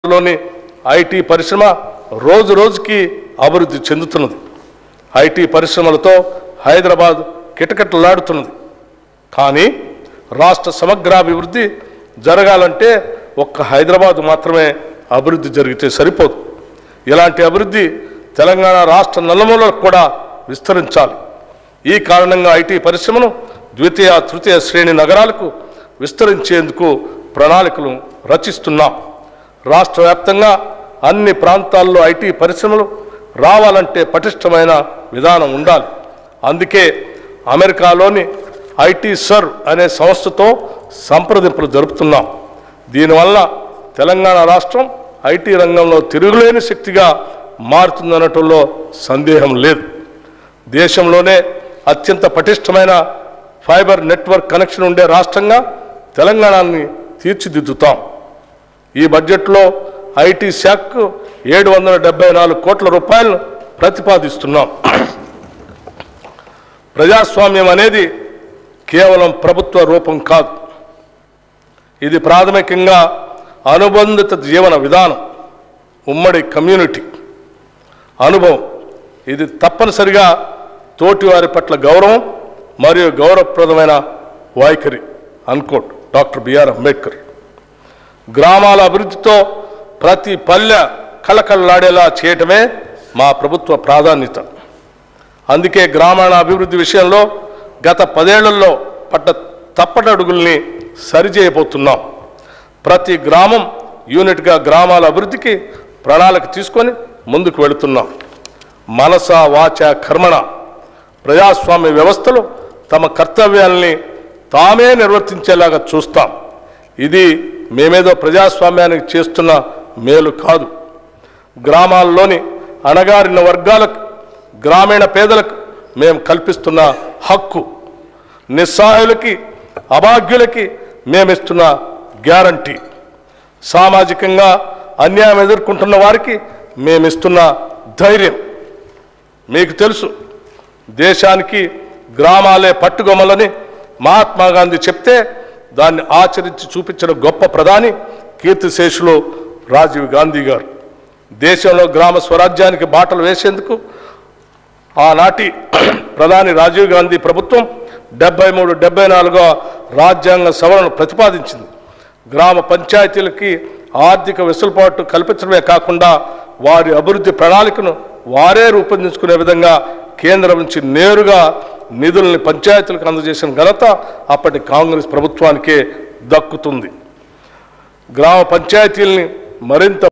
లోని ఐటీ పరిశ్రమ రోజు రోజుకి అభివృద్ధి చెందుతున్నది ఐటీ పరిశ్రమలతో హైదరాబాద్ కిటకిటలాడుతున్నది కానీ రాష్ట్ర సమగ్రాభివృద్ధి జరగాలంటే ఒక్క హైదరాబాద్ మాత్రమే అభివృద్ధి జరిగితే సరిపోదు ఇలాంటి అభివృద్ధి తెలంగాణ రాష్ట్ర నలుమూలలకు కూడా విస్తరించాలి ఈ కారణంగా ఐటీ పరిశ్రమను ద్వితీయ తృతీయ శ్రేణి నగరాలకు విస్తరించేందుకు ప్రణాళికలు రచిస్తున్నాం రాష్ట్ర వ్యాప్తంగా అన్ని ప్రాంతాల్లో ఐటీ పరిశ్రమలు రావాలంటే పటిష్టమైన విధానం ఉండాలి అందుకే అమెరికాలోని ఐటీ సర్ అనే సంస్థతో సంప్రదింపులు జరుపుతున్నాం దీనివల్ల తెలంగాణ రాష్ట్రం ఐటీ రంగంలో తిరుగులేని శక్తిగా మారుతుందనటంలో సందేహం లేదు దేశంలోనే అత్యంత పటిష్టమైన ఫైబర్ నెట్వర్క్ కనెక్షన్ ఉండే రాష్ట్రంగా తెలంగాణని తీర్చిదిద్దుతాం ఈ బడ్జెట్లో ఐటీ శాఖకు ఏడు వందల డెబ్బై నాలుగు కోట్ల రూపాయలను ప్రతిపాదిస్తున్నాం ప్రజాస్వామ్యం అనేది కేవలం ప్రభుత్వ రూపం కాదు ఇది ప్రాథమికంగా అనుబంధిత జీవన విధానం ఉమ్మడి కమ్యూనిటీ అనుభవం ఇది తప్పనిసరిగా తోటివారి పట్ల గౌరవం మరియు గౌరవప్రదమైన వైఖరి అన్కోట్ డాక్టర్ బిఆర్ అంబేద్కర్ గ్రామాల అభివృద్ధితో ప్రతి పల్లె కళకళలాడేలా చేయటమే మా ప్రభుత్వ ప్రాధాన్యత అందుకే గ్రామాల అభివృద్ధి విషయంలో గత పదేళ్లలో పడ్డ తప్పటడుగుల్ని సరిచేయబోతున్నాం ప్రతి గ్రామం యూనిట్గా గ్రామాల అభివృద్ధికి ప్రణాళిక తీసుకొని ముందుకు వెళుతున్నాం మనస వాచ కర్మణ ప్రజాస్వామ్య వ్యవస్థలు తమ కర్తవ్యాల్ని తామే నిర్వర్తించేలాగా చూస్తాం ఇది మేమేదో ప్రజాస్వామ్యానికి చేస్తున్న మేలు కాదు గ్రామాల్లోని అణగారిన వర్గాలకు గ్రామీణ పేదలకు మేము కల్పిస్తున్న హక్కు నిస్సహాయులకి అభాగ్యులకి మేమిస్తున్న గ్యారంటీ సామాజికంగా అన్యాయం ఎదుర్కొంటున్న వారికి మేమిస్తున్న ధైర్యం మీకు తెలుసు దేశానికి గ్రామాలే పట్టుగొమ్మలని మహాత్మా గాంధీ చెప్తే దాన్ని ఆచరించి చూపించిన గొప్ప ప్రధాని కీర్తిశేషులు రాజీవ్ గాంధీ గారు దేశంలో గ్రామ స్వరాజ్యానికి బాటలు వేసేందుకు ఆనాటి ప్రధాని రాజీవ్ గాంధీ ప్రభుత్వం డెబ్బై మూడు డెబ్బై నాలుగో రాజ్యాంగ సవరణ ప్రతిపాదించింది గ్రామ పంచాయతీలకి ఆర్థిక వెసులుబాటు కల్పించడమే కాకుండా వారి అభివృద్ధి ప్రణాళికను వారే రూపొందించుకునే విధంగా కేంద్రం నుంచి నేరుగా నిధుల్ని పంచాయతీలకు అందజేసిన ఘనత అప్పటి కాంగ్రెస్ ప్రభుత్వానికే దక్కుతుంది గ్రామ పంచాయతీల్ని మరింత